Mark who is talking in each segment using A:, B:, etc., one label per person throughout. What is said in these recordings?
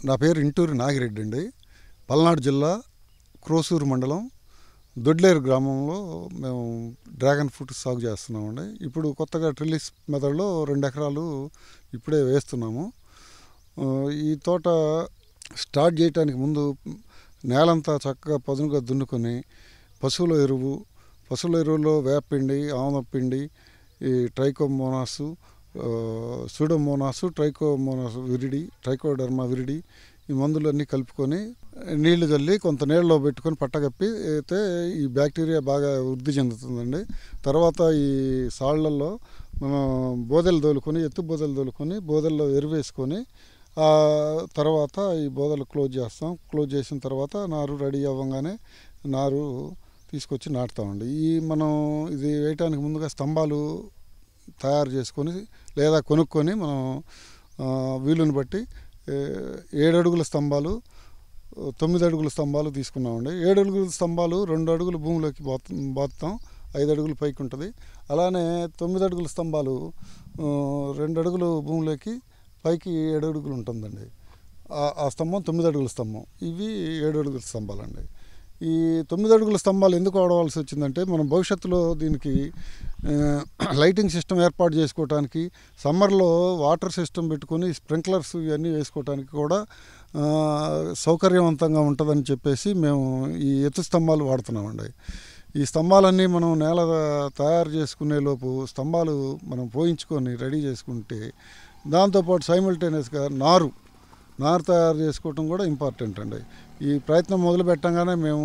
A: నా పేరు ఇంటూరి నాగిరెడ్డి అండి పల్నాడు జిల్లా క్రోసూరు మండలం దొడ్లేరు గ్రామంలో మేము డ్రాగన్ ఫ్రూట్ సాగు చేస్తున్నామండి ఇప్పుడు కొత్తగా ట్రిల్లిస్ మెథడ్లో రెండు ఎకరాలు ఇప్పుడే వేస్తున్నాము ఆ, ఈ తోట స్టార్ట్ చేయడానికి ముందు నేలంతా చక్కగా పదునుగా దున్నుకొని పశువుల ఎరువు పశువుల ఎరువులో వేపపిండి ఆమపిండి ఈ trichomonas pseudomonas trichomonas viride trichoderma viride ఈ మందులన్నీ కలుపుకొని నీళ్లు చల్లి కొంత నీళ్ళలో పెట్టుకొని పట్టగప్పి అయితే ఈ బ్యాక్టీరియా బాగా వృద్ధి చెందుతుందండి తర్వాత ఈ సాళ్ళల్లో మనం బోదెలు తోలుకొని ఎత్తు బోదెలు తోలుకొని బోదెల్లో ఎరువేసుకొని ఆ తర్వాత ఈ బోదలు క్లోజ్ చేస్తాం క్లోజ్ చేసిన తర్వాత నారు రెడీ అవ్వగానే నారు తీసుకొచ్చి నాటుతామండి ఈ మనం ఇది వేయటానికి ముందుగా స్తంభాలు తయారు చేసుకొని లేదా కొనుక్కొని మనం ఆ, వీలుని బట్టి ఏ, ఏడు అడుగుల స్తంభాలు తొమ్మిది అడుగుల స్తంభాలు తీసుకున్నామండి ఏడు అడుగుల స్తంభాలు రెండు అడుగులు భూమిలోకి బాత్ బాతుతాం ఐదు అడుగులు పైకి ఉంటుంది అలానే తొమ్మిది అడుగుల స్తంభాలు ఆ, రెండు అడుగులు భూమిలోకి పైకి ఏడు అడుగులు ఉంటుందండి ఆ- ఆ స్తంభం తొమ్మిది అడుగుల స్తంభం ఇవి ఏడు అడుగుల స్తంభాలండి ఈ తొమ్మిది అడుగుల స్తంభాలు ఎందుకు వాడవలసి వచ్చిందంటే మనం భవిష్యత్తులో దీనికి ఆ, లైటింగ్ సిస్టమ్ ఏర్పాటు చేసుకోవడానికి సమ్మర్లో వాటర్ సిస్టమ్ పెట్టుకొని స్ప్రింక్లర్స్ ఇవన్నీ వేసుకోవడానికి కూడా ఆ, సౌకర్యవంతంగా ఉంటుందని చెప్పేసి మేము ఈ ఎత్తు స్తంభాలు వాడుతున్నామండి ఈ స్తంభాలన్నీ మనం నేల తయారు చేసుకునే లోపు స్తంభాలు మనం పోయించుకొని రెడీ చేసుకుంటే దాంతోపాటు సైమిల్టేనియస్గా నారు నారు తయారు చేసుకోవటం కూడా ఇంపార్టెంట్ అండి ఈ ప్రయత్నం మొదలు పెట్టంగానే మేము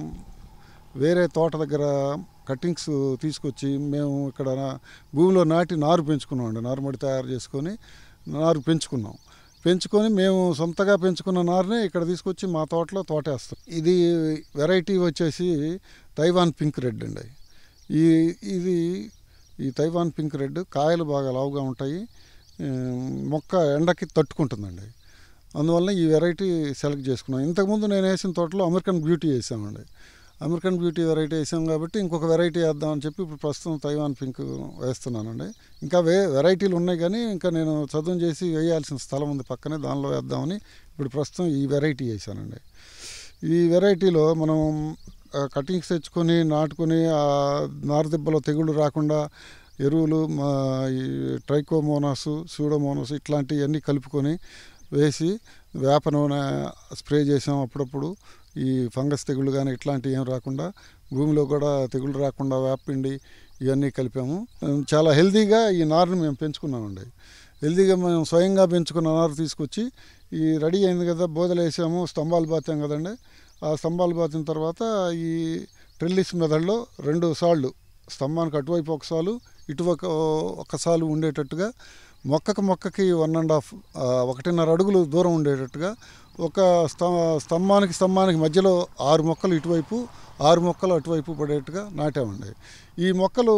A: వేరే తోట దగ్గర కట్టింగ్స్ తీసుకొచ్చి మేము ఇక్కడ నా- భూమిలో నాటి నారు పెంచుకున్నాం అండి నారుమడి తయారు చేసుకొని నారు పెంచుకున్నాం పెంచుకొని మేము సొంతగా పెంచుకున్న నారునే ఇక్కడ తీసుకొచ్చి మా తోటలో తోటేస్తాం ఇది వెరైటీ వచ్చేసి తైవాన్ పింక్ రెడ్ అండి ఈ ఇది ఈ తైవాన్ పింక్ రెడ్ కాయలు బాగా లావుగా ఉంటాయి ఆ, మొక్క ఎండకి తట్టుకుంటుందండి అందువల్ల ఈ వెరైటీ సెలెక్ట్ చేసుకున్నాం ఇంతకుముందు నేను వేసిన తోటలో అమెరికన్ బ్యూటీ వేసామండి అమెరికన్ బ్యూటీ వెరైటీ వేసాం కాబట్టి ఇంకొక వెరైటీ వేద్దామని చెప్పి ఇప్పుడు ప్రస్తుతం తైవాన్ పింక్ వేస్తున్నానండి ఇంకా వే వెరైటీలు ఉన్నాయి కానీ ఇంకా నేను చదువు చేసి వేయాల్సిన స్థలం ఉంది పక్కనే దానిలో వేద్దామని ఇప్పుడు ప్రస్తుతం ఈ వెరైటీ వేసానండి ఈ వెరైటీలో మనం ఆ, కటింగ్స్ తెచ్చుకొని నాటుకొని ఆ నారుదెబ్బలో తెగుళ్ళు రాకుండా ఎరువులు మా ఈ ట్రైకోమోనాస్ సూడోమోనాస్ ఇట్లాంటివన్నీ కలుపుకొని వేసి వేప నూనె స్ప్రే చేసాం అప్పుడప్పుడు ఈ ఫంగస్ తెగుళ్ళు కానీ ఇట్లాంటివి ఏం రాకుండా భూమిలో కూడా తెగుళ్ళు రాకుండా వేపపిండి ఇవన్నీ కలిపాము చాలా హెల్తీగా ఈ నారుని మేము పెంచుకున్నామండి హెల్తీగా మేము స్వయంగా పెంచుకున్న నారు తీసుకొచ్చి ఈ రెడీ అయింది కదా బోదలు వేసాము స్తంభాలు బాతాం కదండి ఆ స్తంభాలు బాతిన తర్వాత ఈ ట్రిల్లిస్ మెథడ్లో రెండు సార్లు స్తంభానికి అటువైపు ఒక సాలు ఇటువైపు ఒక సాలు ఉండేటట్టుగా మొక్కకు మొక్కకి వన్ అండ్ హాఫ్ ఒకటిన్నర అడుగులు దూరం ఉండేటట్టుగా ఒక స్త స్తంభానికి స్తంభానికి మధ్యలో ఆరు మొక్కలు ఇటువైపు ఆరు మొక్కలు అటువైపు పడేట్టుగా నాటామండి ఈ మొక్కలు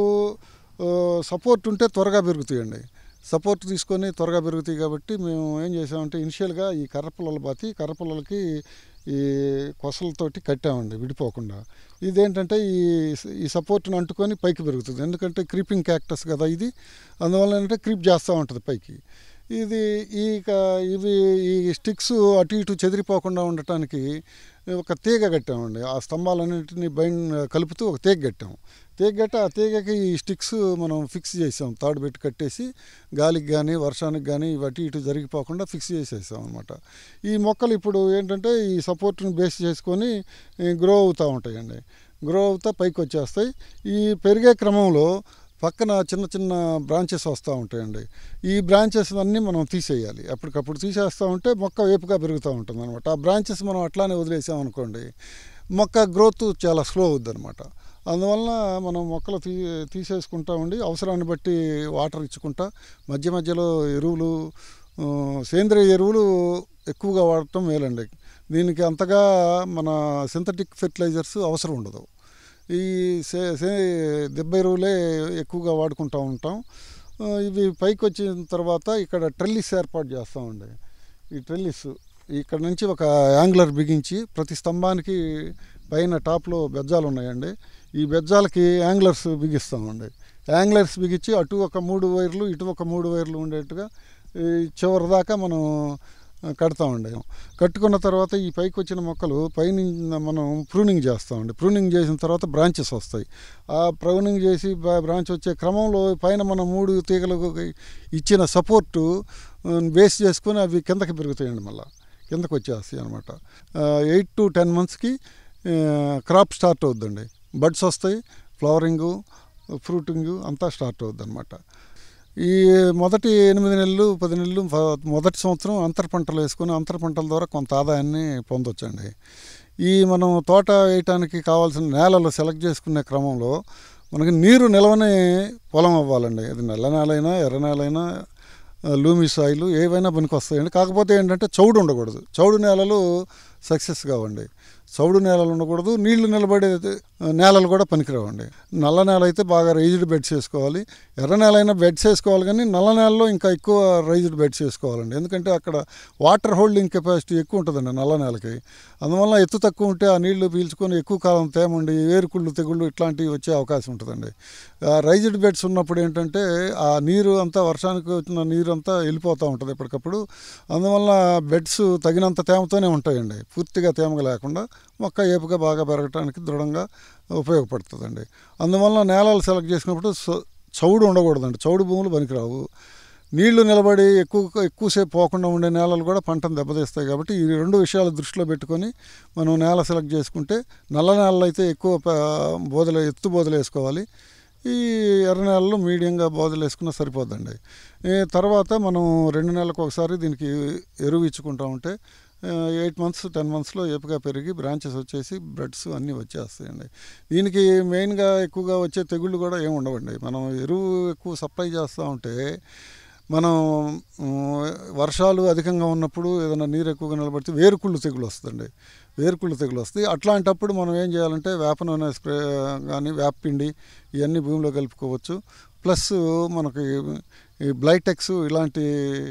A: సపోర్ట్ ఉంటే త్వరగా పెరుగుతాయండి సపోర్ట్ తీసుకొని త్వరగా పెరుగుతాయి కాబట్టి మేము ఏం చేసామంటే ఇనిషియల్గా ఈ కర్రపుల్లలు బాతి కర్రపుల్లలకి ఈ కొసలతోటి కట్టామండి విడిపోకుండా ఇదేంటంటే ఈ ఈ సపోర్ట్ని అంటుకొని పైకి పెరుగుతుంది ఎందుకంటే క్రీపింగ్ క్యాక్టస్ కదా ఇది అందువల్ల ఏంటంటే క్రీప్ చేస్తూ ఉంటుంది పైకి ఇది ఈ క- ఇవి ఈ స్టిక్స్ అటు ఇటు చెదిరిపోకుండా ఉండటానికి ఒక తీగ కట్టామండి ఆ స్తంభాలన్నింటినీ బైండ్ కలుపుతూ ఒక తీగ కట్టాము తీగ కట్టి ఆ తీగకి ఈ స్టిక్స్ మనం ఫిక్స్ చేసాం తాడు పెట్టి కట్టేసి గాలికి కానీ వర్షానికి కానీ ఇవి అటు ఇటు జరిగిపోకుండా ఫిక్స్ చేసేసాం అనమాట ఈ మొక్కలు ఇప్పుడు ఏంటంటే ఈ సపోర్ట్ని బేస్ చేసుకొని గ్రో అవుతూ ఉంటాయండి గ్రో అవుతా పైకి వచ్చేస్తాయి ఈ పెరిగే క్రమంలో పక్కన చిన్న చిన్న బ్రాంచెస్ వస్తూ ఉంటాయండి ఈ బ్రాంచెస్ అన్నీ మనం తీసేయాలి అప్పటికప్పుడు తీసేస్తూ ఉంటే మొక్క వేపుగా పెరుగుతూ ఉంటుంది అనమాట ఆ బ్రాంచెస్ మనం అట్లానే వదిలేసాం అనుకోండి మొక్క గ్రోత్ చాలా స్లో అవుద్ది అనమాట అందువలన మనం మొక్కలు తీ తీసేసుకుంటా ఉండి అవసరాన్ని బట్టి వాటర్ ఇచ్చుకుంటా మధ్య మధ్యలో ఎరువులు ఆ, సేంద్రియ ఎరువులు ఎక్కువగా వాడటం మేలండి దీనికి అంతగా మన సింథటిక్ ఫెర్టిలైజర్స్ అవసరం ఉండదు ఈ సే సే దెబ్బ ఎరువులే ఎక్కువగా వాడుకుంటూ ఉంటాం ఆ, ఇవి పైకి వచ్చిన తర్వాత ఇక్కడ ట్రెల్లిస్ ఏర్పాటు చేస్తామండి ఈ ట్రెల్లిస్ ఇక్కడ నుంచి ఒక యాంగ్లర్ బిగించి ప్రతి స్తంభానికి పైన టాప్లో బెజ్జాలు ఉన్నాయండి ఈ బెజ్జాలకి యాంగ్లర్స్ బిగిస్తామండి యాంగ్లర్స్ బిగించి అటు ఒక మూడు వైర్లు ఇటు ఒక మూడు వైర్లు ఉండేట్టుగా ఈ చివరి దాకా మనం ఆ, కడతామండి కట్టుకున్న తర్వాత ఈ పైకి వచ్చిన మొక్కలు పైన మనం ప్రూనింగ్ చేస్తామండి ప్రూనింగ్ చేసిన తర్వాత బ్రాంచెస్ వస్తాయి ఆ ప్రూనింగ్ చేసి బ- బ్రాంచ్ వచ్చే క్రమంలో పైన మనం మూడు తీగలకు ఇచ్చిన సపోర్టు బేస్ చేసుకొని అవి కిందకి పెరుగుతాయండి మళ్ళీ కిందకు వచ్చేస్తాయి అనమాట ఎయిట్ టు టెన్ మంత్స్కి క్రాప్ స్టార్ట్ అవుద్దండి బడ్స్ వస్తాయి ఫ్లవరింగు ఫ్రూటింగ్ అంతా స్టార్ట్ అవుద్ది అనమాట ఈ మొదటి ఎనిమిది నెలలు పది నెలలు ఫ- మొదటి సంవత్సరం అంతర పంటలు వేసుకొని అంతర పంటల ద్వారా కొంత ఆదాయాన్ని పొందొచ్చండి ఈ మనం తోట వేయటానికి కావాల్సిన నేలలు సెలెక్ట్ చేసుకునే క్రమంలో మనకి నీరు నిలవని పొలం అవ్వాలండి అది నల్ల నేలైనా ఎర్ర నేలైనా ఆ, లూమి సాయిలు ఏవైనా పనికి వస్తాయండి కాకపోతే ఏంటంటే చౌడు ఉండకూడదు చౌడు నేలలు సక్సెస్ కావండి చౌడు నేలలు ఉండకూడదు నీళ్లు నిలబడే ఆ, నేలలు కూడా పనికిరావండి నల్ల నేల అయితే బాగా రైజ్డ్ బెడ్స్ వేసుకోవాలి ఎర్ర నేల అయినా బెడ్స్ వేసుకోవాలి కానీ నల్ల నేలలో ఇంకా ఎక్కువ రైజ్డ్ బెడ్స్ వేసుకోవాలండి ఎందుకంటే అక్కడ వాటర్ హోల్డింగ్ కెపాసిటీ ఎక్కువ ఉంటుందండి నల్ల నేలకి అందువల్ల ఎత్తు తక్కువ ఉంటే ఆ నీళ్లు పీల్చుకొని ఎక్కువ కాలం తేమండి వేరుకుళ్ళు తెగుళ్ళు ఇట్లాంటివి వచ్చే అవకాశం ఉంటుందండి రైజ్డ్ బెడ్స్ ఉన్నప్పుడు ఏంటంటే ఆ నీరు అంతా వర్షానికి వచ్చిన నీరు అంతా వెళ్ళిపోతూ ఉంటుంది ఎప్పటికప్పుడు అందువల్ల బెడ్స్ తగినంత తేమతోనే ఉంటాయండి పూర్తిగా తేమగా లేకుండా మొక్క ఏపుగా బాగా పెరగటానికి దృఢంగా ఉపయోగపడుతుందండి అందువల్ల నేలలు సెలెక్ట్ చేసుకున్నప్పుడు స- చౌడు ఉండకూడదండి చౌడు భూములు పనికిరావు నీళ్లు నిలబడి ఎక్కువ ఎక్కువసేపు పోకుండా ఉండే నేలలు కూడా పంటను దెబ్బతీస్తాయి కాబట్టి ఈ రెండు విషయాలు దృష్టిలో పెట్టుకొని మనం నేల సెలెక్ట్ చేసుకుంటే నల్ల నేలలు అయితే ఎక్కువ ప- బోదలు ఎత్తు బోదలు వేసుకోవాలి ఈ ఎర్ర నెలలు మీడియంగా బోదలు వేసుకున్నా సరిపోద్దండి ఈ తర్వాత మనం రెండు నెలలకు ఒకసారి దీనికి ఎరువు ఇచ్చుకుంటా ఉంటే ఎయిట్ మంత్స్ టెన్ మంత్స్లో ఏపుగా పెరిగి బ్రాంచెస్ వచ్చేసి బ్రెడ్స్ అన్నీ వచ్చేస్తాయండి దీనికి మెయిన్గా ఎక్కువగా వచ్చే తెగుళ్ళు కూడా ఏమి ఉండవండి మనం ఎరువు ఎక్కువ సప్లై చేస్తూ ఉంటే మనం ఉమ్, వర్షాలు అధికంగా ఉన్నప్పుడు ఏదైనా నీరు ఎక్కువగా నిలబడితే వేరుకుళ్ళు తెగులు వస్తుందండి వేరుకుళ్ళు తెగులు వస్తాయి అట్లాంటప్పుడు మనం ఏం చేయాలంటే వేప నూనె స్ప్రే కానీ వేపపిండి ఇవన్నీ భూమిలో కలుపుకోవచ్చు ప్లస్ మనకి ఈ బ్లైటెక్స్ ఇలాంటి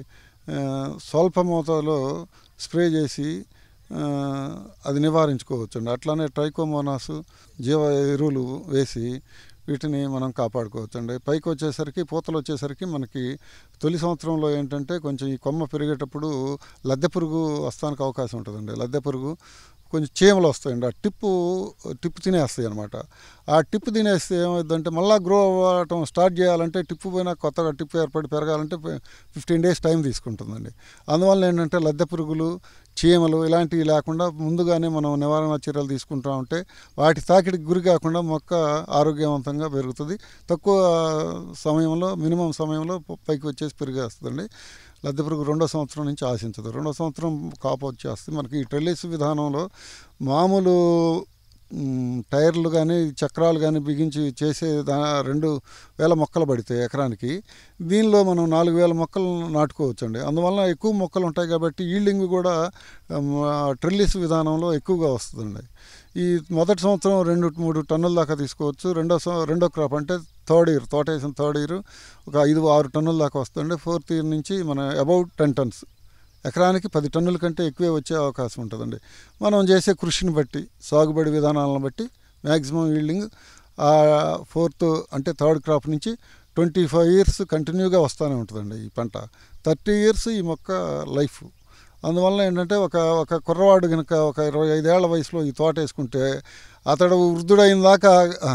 A: ఆ, స్వల్ప మోతాదులో స్ప్రే చేసి ఆ, అది నివారించుకోవచ్చు అండి అట్లానే ట్రైకోమోనాస్ జీవ ఎరువులు వేసి వీటిని మనం కాపాడుకోవచ్చు అండి పైకి వచ్చేసరికి పూతలు వచ్చేసరికి మనకి తొలి సంవత్సరంలో ఏంటంటే కొంచెం ఈ కొమ్మ పెరిగేటప్పుడు లద్దె పురుగు వస్తానికి అవకాశం ఉంటుందండి లద్దె పురుగు కొంచెం చీమలు వస్తాయండి ఆ టిప్పు టిప్పు తినేస్తాయి అనమాట ఆ టిప్పు తినేస్తే ఏమవుతుందంటే మళ్ళీ గ్రో అవ్వటం స్టార్ట్ చేయాలంటే టిప్పు పోయినా కొత్తగా టిప్పు ఏర్పడి పెరగాలంటే ఫిఫ్టీన్ డేస్ టైం తీసుకుంటుందండి అందువల్ల ఏంటంటే లద్దె పురుగులు చీమలు ఇలాంటివి లేకుండా ముందుగానే మనం నివారణ చర్యలు తీసుకుంటా ఉంటే వాటి తాకిడికి గురి కాకుండా మొక్క ఆరోగ్యవంతంగా పెరుగుతుంది తక్కువ సమయంలో మినిమం సమయంలో పైకి వచ్చేసి పెరిగేస్తుందండి లద్దె పురుగు రెండో సంవత్సరం నుంచి ఆశించదు రెండో సంవత్సరం కాపు వచ్చేస్తుంది మనకి ఈ ట్రెల్లిస్ విధానంలో మామూలు మ్, టైర్లు కానీ చక్రాలు కానీ బిగించి చేసే దా రెండు వేల మొక్కలు పడితే ఎకరానికి దీనిలో మనం నాలుగు వేల మొక్కలు నాటుకోవచ్చండి అందువల్ల ఎక్కువ మొక్కలు ఉంటాయి కాబట్టి ఈల్డింగ్ కూడా ట్రెల్లిస్ విధానంలో ఎక్కువగా వస్తుందండి ఈ మొదటి సంవత్సరం రెండు మూడు టన్నుల దాకా తీసుకోవచ్చు రెండో సం- రెండో క్రాప్ అంటే థర్డ్ ఇయర్ తోట వేసిన థర్డ్ ఇయర్ ఒక ఐదు ఆరు టన్నుల దాకా వస్తుంది ఫోర్త్ ఇయర్ నుంచి మన అబౌట్ టెన్ టన్స్ ఎకరానికి పది టన్నుల కంటే ఎక్కువే వచ్చే అవకాశం ఉంటుందండి మనం చేసే కృషిని బట్టి సాగుబడి విధానాలను బట్టి మ్యాక్సిమం ఈల్డింగ్ ఆ ఫోర్త్ అంటే థర్డ్ క్రాప్ నుంచి ట్వంటీ ఫైవ్ ఇయర్స్ కంటిన్యూగా వస్తూనే ఉంటుందండి ఈ పంట థర్టీ ఇయర్స్ ఈ మొక్క లైఫ్ అందువల్ల ఏంటంటే ఒక ఒక కుర్రవాడు కనుక ఒక ఇరవై ఐదేళ్ల వయసులో ఈ తోట వేసుకుంటే అతడు వృద్ధుడైన దాకా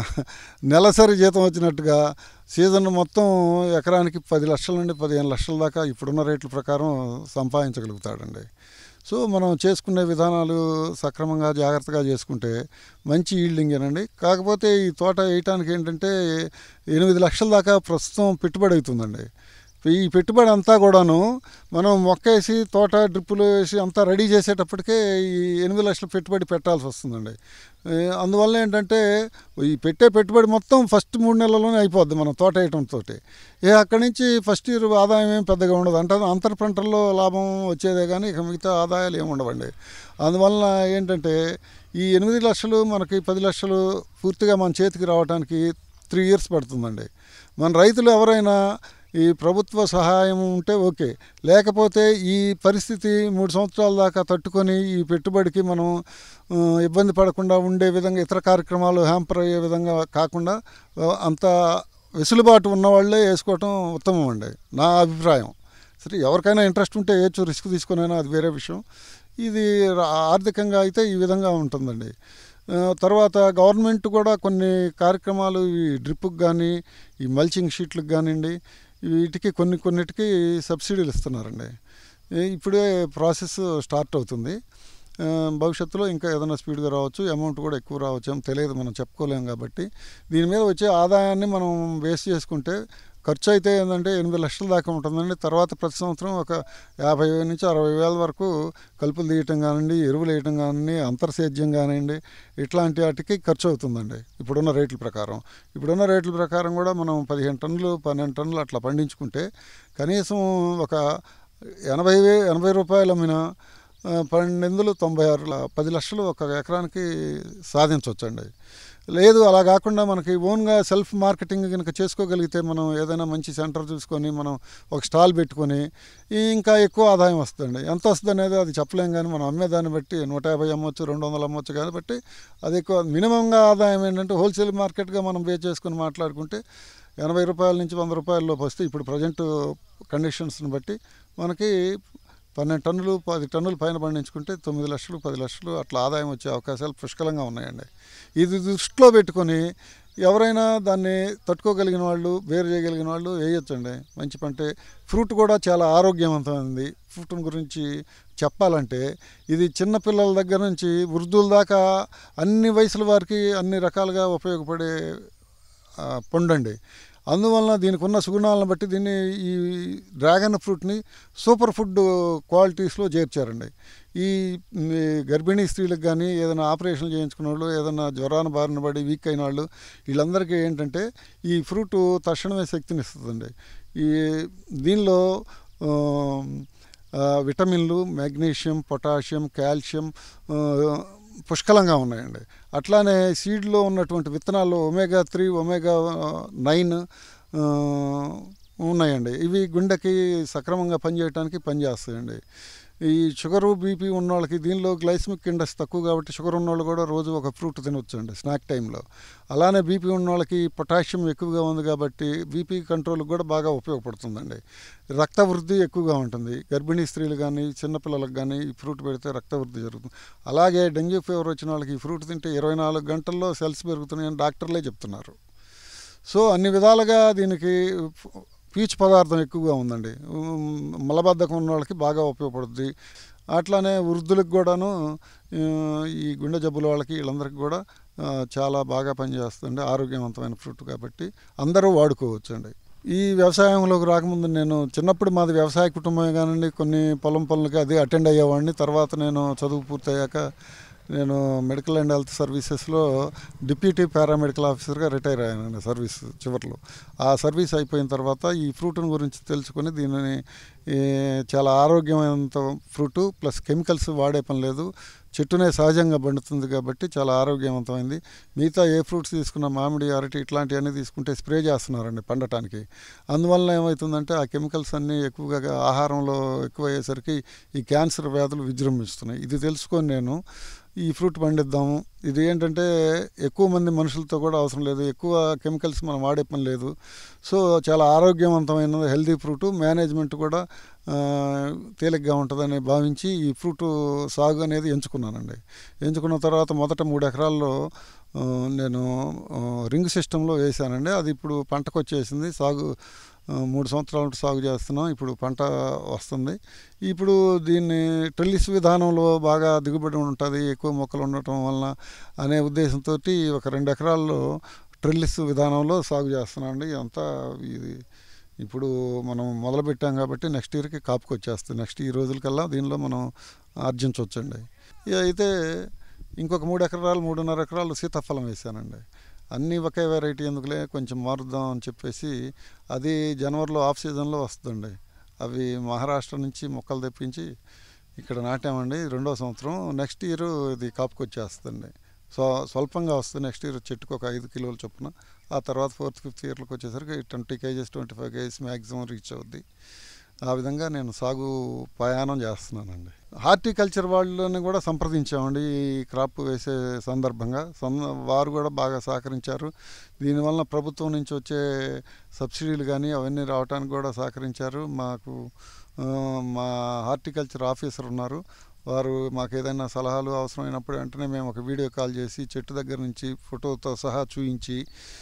A: నెలసరి జీతం వచ్చినట్టుగా సీజన్ మొత్తం ఎకరానికి పది లక్షల నుండి పదిహేను లక్షల దాకా ఇప్పుడున్న రేట్ల ప్రకారం సంపాదించగలుగుతాడండి సో మనం చేసుకునే విధానాలు సక్రమంగా జాగ్రత్తగా చేసుకుంటే మంచి ఈల్డింగేనండి కాకపోతే ఈ తోట వేయటానికి ఏంటంటే ఎనిమిది లక్షల దాకా ప్రస్తుతం పెట్టుబడి అవుతుందండి ఈ పెట్టుబడి అంతా కూడాను మనం మొక్కేసి తోట డ్రిప్పులు వేసి అంతా రెడీ చేసేటప్పటికే ఈ ఎనిమిది లక్షల పెట్టుబడి పెట్టాల్సి వస్తుందండి ఏ, అందువల్ల ఏంటంటే ఈ పెట్టే పెట్టుబడి మొత్తం ఫస్ట్ మూడు నెలల్లోనే అయిపోద్ది మనం తోట వేయటంతో ఏ అక్కడి నుంచి ఫస్ట్ ఇయర్ ఆదాయం ఏం పెద్దగా ఉండదు అంటే అంతర్ పంటల్లో లాభం వచ్చేదే కానీ ఇక మిగతా ఆదాయాలు ఏమి ఉండవండి అందువల్ల ఏంటంటే ఈ ఎనిమిది లక్షలు మనకి పది లక్షలు పూర్తిగా మన చేతికి రావడానికి త్రీ ఇయర్స్ పడుతుందండి మన రైతులు ఎవరైనా ఈ ప్రభుత్వ సహాయం ఉంటే ఓకే లేకపోతే ఈ పరిస్థితి మూడు సంవత్సరాల దాకా తట్టుకొని ఈ పెట్టుబడికి మనం ఆ, ఇబ్బంది పడకుండా ఉండే విధంగా ఇతర కార్యక్రమాలు హ్యాంపర్ అయ్యే విధంగా కాకుండా ఆ, అంత వెసులుబాటు ఉన్నవాళ్ళే వేసుకోవటం ఉత్తమం అండి నా అభిప్రాయం సరే ఎవరికైనా ఇంట్రెస్ట్ ఉంటే వేయచ్చు రిస్క్ తీసుకునైనా అది వేరే విషయం ఇది రా- ఆర్థికంగా అయితే ఈ విధంగా ఉంటుందండి ఆ, తర్వాత గవర్నమెంట్ కూడా కొన్ని కార్యక్రమాలు ఈ డ్రిప్కి కానీ ఈ మల్చింగ్ షీట్లకు కానివ్వండి వీటికి కొన్ని కొన్నిటికి సబ్సిడీలు ఇస్తున్నారండి ఈ- ఇప్పుడే ప్రాసెస్ స్టార్ట్ అవుతుంది ఆ, భవిష్యత్తులో ఇంకా ఏదైనా స్పీడ్గా రావచ్చు అమౌంట్ కూడా ఎక్కువ రావచ్చు ఏమో తెలియదు మనం చెప్పుకోలేం కాబట్టి దీని మీద వచ్చే ఆదాయాన్ని మనం వేస్ట్ చేసుకుంటే ఖర్చు అయితే ఏంటంటే ఎనిమిది లక్షల దాకా ఉంటుందండి తర్వాత ప్రతి సంవత్సరం ఒక యాభై వేల నుంచి అరవై వేల వరకు కలుపులు తీయటం కానివ్వండి ఎరువులు వేయటం కానివ్వండి అంతర్సేద్యం కానివ్వండి ఇట్లాంటి వాటికి ఖర్చు అవుతుందండి ఇప్పుడున్న రేట్ల ప్రకారం ఇప్పుడున్న రేట్ల ప్రకారం కూడా మనం పదిహేను టన్నులు పన్నెండు టన్నులు అట్లా పండించుకుంటే కనీసం ఒక ఎనభై వే ఎనభై రూపాయలు అమ్మిన ఆ, పన్నెండులు తొంభై ఆరు ల- పది లక్షలు ఒక ఎకరానికి సాధించవచ్చండి లేదు అలా కాకుండా మనకి ఓన్గా సెల్ఫ్ మార్కెటింగ్ కనుక చేసుకోగలిగితే మనం ఏదైనా మంచి సెంటర్ చూసుకొని మనం ఒక స్టాల్ పెట్టుకొని ఈ ఇంకా ఎక్కువ ఆదాయం వస్తుందండి ఎంత వస్తుంది అనేది అది చెప్పలేం కానీ మనం అమ్మేదాన్ని బట్టి నూట యాభై అమ్మొచ్చు రెండు వందలు అమ్మొచ్చు కానీ బట్టి అది ఎక్కువ మినిమంగా ఆదాయం ఏంటంటే హోల్సేల్ మార్కెట్గా మనం బే చేసుకొని మాట్లాడుకుంటే ఎనభై రూపాయల నుంచి వంద రూపాయల లోపు వస్తే ఇప్పుడు ప్రజెంట్ కండిషన్స్ని బట్టి మనకి పన్నెండు టన్నులు పది టన్నులు పైన పండించుకుంటే తొమ్మిది లక్షలు పది లక్షలు అట్లా ఆదాయం వచ్చే అవకాశాలు పుష్కలంగా ఉన్నాయండి ఇది దృష్టిలో పెట్టుకొని ఎవరైనా దాన్ని తట్టుకోగలిగిన వాళ్ళు వేరు చేయగలిగిన వాళ్ళు వేయొచ్చండి మంచి పంటే ఫ్రూట్ కూడా చాలా ఆరోగ్యవంతమైనది ఫ్రూట్ గురించి చెప్పాలంటే ఇది చిన్నపిల్లల దగ్గర నుంచి వృద్ధుల దాకా అన్ని వయసుల వారికి అన్ని రకాలుగా ఉపయోగపడే ఆ, పండండి అందువలన దీనికి ఉన్న సుగుణాలను బట్టి దీన్ని ఈ డ్రాగన్ ఫ్రూట్ని సూపర్ ఫుడ్ క్వాలిటీస్లో చేర్చారండి ఈ మ్, గర్భిణీ స్త్రీలకు కానీ ఏదైనా ఆపరేషన్ చేయించుకున్న వాళ్ళు ఏదైనా జ్వరాన బారిన పడి వీక్ అయిన వాళ్ళు వీళ్ళందరికీ ఏంటంటే ఈ ఫ్రూట్ తక్షణమే శక్తిని ఇస్తుందండి ఈ దీనిలో ఆ, ఆ, విటమిన్లు మెగ్నీషియం పొటాషియం కాల్షియం ఆ, పుష్కలంగా ఉన్నాయండి అట్లానే సీడ్లో ఉన్నటువంటి విత్తనాల్లో ఒమేగా త్రీ ఒమేగా నైన్ ఉన్నాయండి ఇవి గుండెకి సక్రమంగా పనిచేయడానికి పనిచేస్తాయండి ఈ షుగరు బీపీ ఉన్న వాళ్ళకి దీనిలో గ్లైసమిక్ ఇండెక్స్ తక్కువ కాబట్టి షుగర్ ఉన్న వాళ్ళు కూడా రోజు ఒక ఫ్రూట్ తినొచ్చు అండి స్నాక్ టైంలో అలానే బీపీ ఉన్న వాళ్ళకి పొటాషియం ఎక్కువగా ఉంది కాబట్టి బీపీ కంట్రోల్కి కూడా బాగా ఉపయోగపడుతుందండి రక్త వృద్ధి ఎక్కువగా ఉంటుంది గర్భిణీ స్త్రీలు కానీ చిన్నపిల్లలకు కానీ ఈ ఫ్రూట్ పెడితే రక్త వృద్ధి జరుగుతుంది అలాగే డెంగ్యూ ఫీవర్ వచ్చిన వాళ్ళకి ఈ ఫ్రూట్ తింటే ఇరవై నాలుగు గంటల్లో సెల్స్ పెరుగుతున్నాయని డాక్టర్లే చెప్తున్నారు సో అన్ని విధాలుగా దీనికి పీచు పదార్థం ఎక్కువగా ఉందండి ఉమ్, మలబద్ధకం ఉన్న వాళ్ళకి బాగా ఉపయోగపడుతుంది అట్లానే వృద్ధులకు కూడాను ఆ, ఈ గుండె జబ్బుల వాళ్ళకి వీళ్ళందరికీ కూడా ఆ, చాలా బాగా పనిచేస్తుంది ఆరోగ్యవంతమైన ఫ్రూట్ కాబట్టి అందరూ వాడుకోవచ్చు అండి ఈ వ్యవసాయంలోకి రాకముందు నేను చిన్నప్పుడు మాది వ్యవసాయ కుటుంబమే కానండి కొన్ని పొలం పనులకి అది అటెండ్ అయ్యేవాడిని తర్వాత నేను చదువు పూర్తయ్యాక నేను మెడికల్ అండ్ హెల్త్ సర్వీసెస్లో డిప్యూటీ పారామెడికల్ ఆఫీసర్గా రిటైర్ అయ్యానండి సర్వీస్ చివరిలో ఆ సర్వీస్ అయిపోయిన తర్వాత ఈ ఫ్రూట్ని గురించి తెలుసుకొని దీనిని ఈ, చాలా ఆరోగ్యమైనంత ఫ్రూట్ ప్లస్ కెమికల్స్ వాడే పని లేదు చెట్టునే సహజంగా పండుతుంది కాబట్టి చాలా ఆరోగ్యవంతమైంది మిగతా ఏ ఫ్రూట్స్ తీసుకున్న మామిడి అరటి ఇట్లాంటివన్నీ తీసుకుంటే స్ప్రే చేస్తున్నారండి పండటానికి అందువల్ల ఏమవుతుందంటే ఆ కెమికల్స్ అన్నీ ఎక్కువగా ఆహారంలో ఎక్కువ అయ్యేసరికి ఈ క్యాన్సర్ వ్యాధులు విజృంభిస్తున్నాయి ఇది తెలుసుకొని నేను ఈ ఫ్రూట్ పండిద్దాము ఇది ఏంటంటే ఎక్కువ మంది మనుషులతో కూడా అవసరం లేదు ఎక్కువ కెమికల్స్ మనం వాడే పని లేదు సో చాలా ఆరోగ్యవంతమైన హెల్దీ ఫ్రూట్ మేనేజ్మెంట్ కూడా ఆ, తేలిగ్గా ఉంటుందని భావించి ఈ ఫ్రూట్ సాగు అనేది ఎంచుకున్నానండి ఎంచుకున్న తర్వాత మొదట మూడు ఎకరాల్లో ఆ, నేను ఆ, రింగ్ సిస్టంలో వేసానండి అది ఇప్పుడు పంటకు వచ్చేసింది సాగు ఆ, మూడు సంవత్సరాల నుండి సాగు చేస్తున్నాం ఇప్పుడు పంట వస్తుంది ఇప్పుడు దీన్ని ట్రెల్లిస్ విధానంలో బాగా దిగుబడి ఉంటుంది ఎక్కువ మొక్కలు ఉండటం వలన అనే ఉద్దేశంతో ఒక రెండు ఎకరాల్లో ట్రెల్లిస్ విధానంలో సాగు చేస్తున్నామండి అంతా ఇది ఇప్పుడు మనం మొదలు పెట్టాం కాబట్టి నెక్స్ట్ ఇయర్కి కాపుకి వచ్చేస్తుంది నెక్స్ట్ ఈ రోజులకల్లా దీనిలో మనం ఆర్జించవచ్చండి ఇక అయితే ఇంకొక మూడు ఎకరాలు మూడున్నర ఎకరాలు సీతాఫలం వేసానండి అన్నీ ఒకే వెరైటీ ఎందుకులే కొంచెం మారుద్దాం అని చెప్పేసి అది జనవరిలో ఆఫ్ సీజన్లో వస్తుందండి అవి మహారాష్ట్ర నుంచి మొక్కలు తెప్పించి ఇక్కడ నాటామండి రెండో సంవత్సరం నెక్స్ట్ ఇయర్ ఇది కాపుకి వచ్చేస్తుంది సో స్వల్పంగా వస్తుంది నెక్స్ట్ ఇయర్ చెట్టుకు ఒక ఐదు కిలోల చొప్పున ఆ తర్వాత ఫోర్త్ ఫిఫ్త్ ఇయర్లకు వచ్చేసరికి twenty KGs twenty five KGs maximum reach అవుద్ది ఆ విధంగా నేను సాగు ప్రయాణం చేస్తున్నానండి హార్టికల్చర్ వాళ్ళని కూడా సంప్రదించామండి ఈ క్రాప్ వేసే సందర్భంగా సం- వారు కూడా బాగా సహకరించారు దీనివల్ల ప్రభుత్వం నుంచి వచ్చే సబ్సిడీలు కానీ అవన్నీ రావడానికి కూడా సహకరించారు మాకు ఆ, మా హార్టికల్చర్ ఆఫీసర్ ఉన్నారు వారు మాకు ఏదైనా సలహాలు అవసరమైనప్పుడు వెంటనే మేము ఒక వీడియో కాల్ చేసి చెట్టు దగ్గర నుంచి ఫోటోతో సహా చూపించి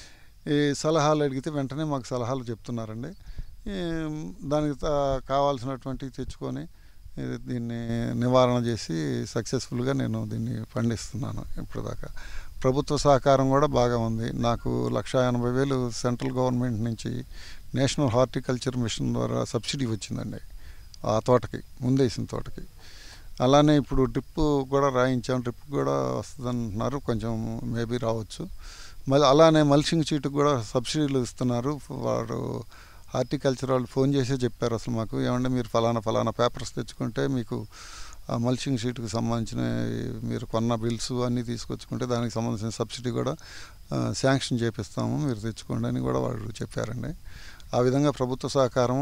A: ఈ సలహాలు అడిగితే వెంటనే మాకు సలహాలు చెప్తున్నారండి ఈ దానికి తా- కావాల్సినటువంటివి తెచ్చుకొని ఇది దీన్ని నివారణ చేసి సక్సెస్ఫుల్గా నేను దీన్ని పండిస్తున్నాను ఇప్పటిదాకా ప్రభుత్వ సహకారం కూడా బాగా ఉంది నాకు లక్ష ఎనభై వేలు సెంట్రల్ గవర్నమెంట్ నుంచి నేషనల్ హార్టికల్చర్ మిషన్ ద్వారా సబ్సిడీ వచ్చిందండి ఆ తోటకి ముందేసిన తోటకి అలానే ఇప్పుడు డ్రిప్ కూడా రాయించాం డ్రిప్ కూడా వస్తుందంటున్నారు కొంచెం మేబీ రావచ్చు మళ్ళీ అలానే మల్చింగ్ చీటుకు కూడా సబ్సిడీలు ఇస్తున్నారు వాడు హార్టికల్చర్ వాళ్ళు ఫోన్ చేసే చెప్పారు అసలు మాకు ఏమంటే మీరు ఫలానా ఫలానా పేపర్స్ తెచ్చుకుంటే మీకు ఆ మల్చింగ్ షీట్కి సంబంధించిన మీరు కొన్న బిల్స్ అన్నీ తీసుకొచ్చుకుంటే దానికి సంబంధించిన సబ్సిడీ కూడా ఆ, శాంక్షన్ చేపిస్తాము మీరు తెచ్చుకోండి అని కూడా వాళ్ళు చెప్పారండి ఆ విధంగా ప్రభుత్వ సహకారం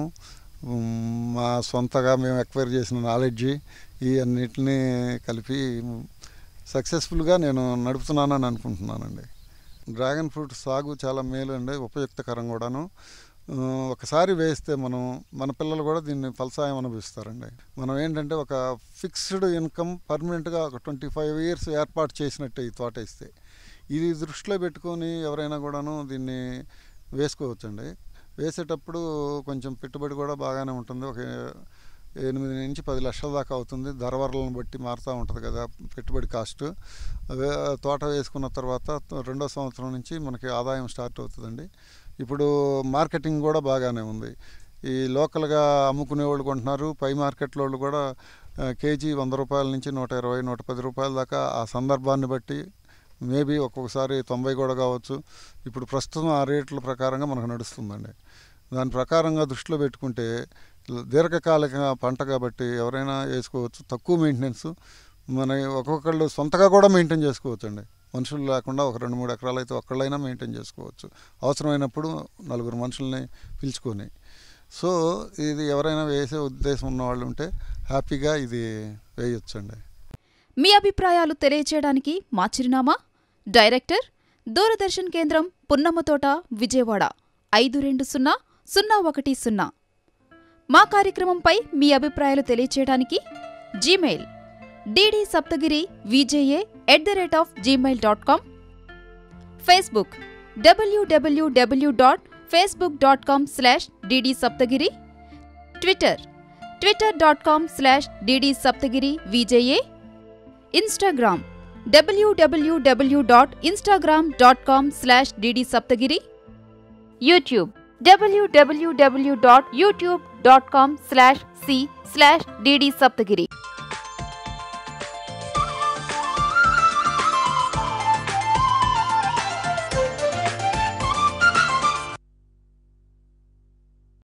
A: ఉమ్, మా సొంతగా మేము ఎక్వైర్ చేసిన నాలెడ్జి ఈ అన్నిటినీ కలిపి సక్సెస్ఫుల్గా నేను నడుపుతున్నానని అనుకుంటున్నానండి డ్రాగన్ ఫ్రూట్ సాగు చాలా మేలు అండి ఉపయుక్తకరం కూడాను ఆ, ఒకసారి వేస్తే మనం మన పిల్లలు కూడా దీన్ని ఫలసాయం అనుభవిస్తారండి మనం ఏంటంటే ఒక ఫిక్స్డ్ ఇన్కమ్ పర్మనెంట్గా ఒక ట్వంటీ ఫైవ్ ఇయర్స్ ఏర్పాటు చేసినట్టే ఈ తోట ఇస్తే ఇది దృష్టిలో పెట్టుకొని ఎవరైనా కూడాను దీన్ని వేసుకోవచ్చండి వేసేటప్పుడు కొంచెం పెట్టుబడి కూడా బాగానే ఉంటుంది ఒక ఎనిమిది నుంచి పది లక్షల దాకా అవుతుంది ధరవరలను బట్టి మారుతూ ఉంటుంది కదా పెట్టుబడి కాస్ట్ వే- తోట వేసుకున్న తర్వాత రెండో సంవత్సరం నుంచి మనకి ఆదాయం స్టార్ట్ అవుతుందండి ఇప్పుడు మార్కెటింగ్ కూడా బాగానే ఉంది ఈ లోకల్గా అమ్ముకునే వాళ్ళు కొంటున్నారు పై మార్కెట్లో వాళ్ళు కూడా ఆ, కేజీ వంద రూపాయల నుంచి నూట ఇరవై నూట పది రూపాయల దాకా ఆ సందర్భాన్ని బట్టి మేబీ ఒక్కొక్కసారి తొంభై కూడా కావచ్చు ఇప్పుడు ప్రస్తుతం ఆ రేట్ల ప్రకారంగా మనకు నడుస్తుందండి దాని ప్రకారంగా దృష్టిలో పెట్టుకుంటే దీర్ఘకాలిక పంట కాబట్టి ఎవరైనా వేసుకోవచ్చు తక్కువ మెయింటెనెన్స్ మన ఒక్కొక్కళ్ళు సొంతగా కూడా మెయింటైన్ చేసుకోవచ్చు అండి మనుషులు లేకుండా ఒక రెండు మూడు ఎకరాలు అయితే ఒక్కళ్ళైనా మెయింటైన్ చేసుకోవచ్చు అవసరమైనప్పుడు నలుగురు మనుషుల్ని పిలుచుకొని సో ఇది ఎవరైనా వేసే ఉద్దేశం ఉన్న వాళ్ళు ఉంటే హ్యాపీగా ఇది వేయొచ్చండి
B: మీ అభిప్రాయాలు తెలియచేయడానికి మా చిరునామా డైరెక్టర్ దూరదర్శన్ కేంద్రం పున్నమ్మతోట విజయవాడ ఐదు రెండు సున్నా సున్నా ఒకటి సున్నా మా కార్యక్రమంపై మీ అభిప్రాయాలు తెలియచేయడానికి Gmail DD Saptagiri V J A at the rate of Gmail dot com Facebook W W W dot Facebook dot com slash DD Saptagiri Twitter Twitter dot com slash DD Saptagiri V J A Instagram W W W dot Instagram dot com slash DD Saptagiri YouTube W W W dot YouTube dot com slash C slash DD Saptagiri